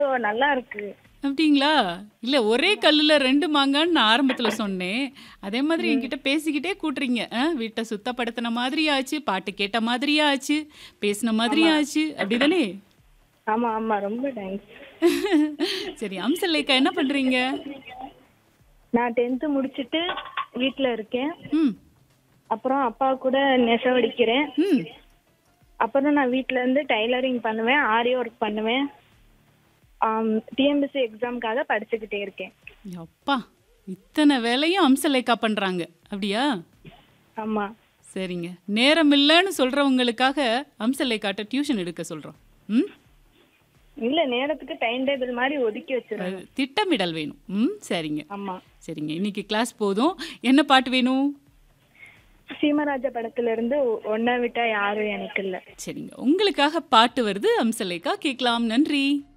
ஓ நல்லா இருக்கு அப்படிங்களா இல்ல ஒரே கல்லுல ரெண்டு மாங்கான்னு நான் ஆரம்பத்துல சொன்னேன் அதே மாதிரி என்கிட்ட பேசிக்கிட்டே கூட்டுறீங்க ஆ, வீட்டை சுத்தப்படுத்தின மாதிரி ஆச்சு பாட்டு கேட்ட மாதிரியா ஆச்சு பேசின மாதிரி ஆச்சு அப்படிதானே ஆமா ஆமா ரொம்ப தேங்க்ஸ் சரி அம்சல்லேக்கா என்ன பண்றீங்க நான் டென்த்து முடிச்சிட்டு வீட்ல இருக்கேன் ம் அப்புறம் அப்பா கூட நெசவடிக்கிறேன் ம் அப்புறம் நான் வீட்ல இருந்து டைலரிங் பண்ணுவேன் ஆரி ஒர்க் பண்ணுவேன் டிஎம்பிசி எக்ஸாம்க்காக படிச்சுக்கிட்டே இருக்கேன் அப்பா இத்தனை வேலையும் அம்சலேக்கா பண்றாங்க அப்படியா ஆமா சரிங்க நேரம் இல்லைன்னு சொல்றவங்களுக்காக அம்சலேக்காட்ட டியூஷன் எடுக்க சொல்றோம் ம் இல்ல நேரத்துக்கு டைம் டேபிள் மாதிரி ஒதுக்கி வச்சிருவேன் அது திட்டமிடல் வேணும் ம் சரிங்க ஆமா சரிங்க இன்னைக்கு கிளாஸ் போதும் என்ன பாட்டு வேணும் சீமராஜா படத்துல இருந்து ஒன்ன விட்டா யாரும் எனக்கு இல்ல சரிங்க உங்களுக்காக பாட்டு வருது அம்சலேக்கா கேட்கலாம் நன்றி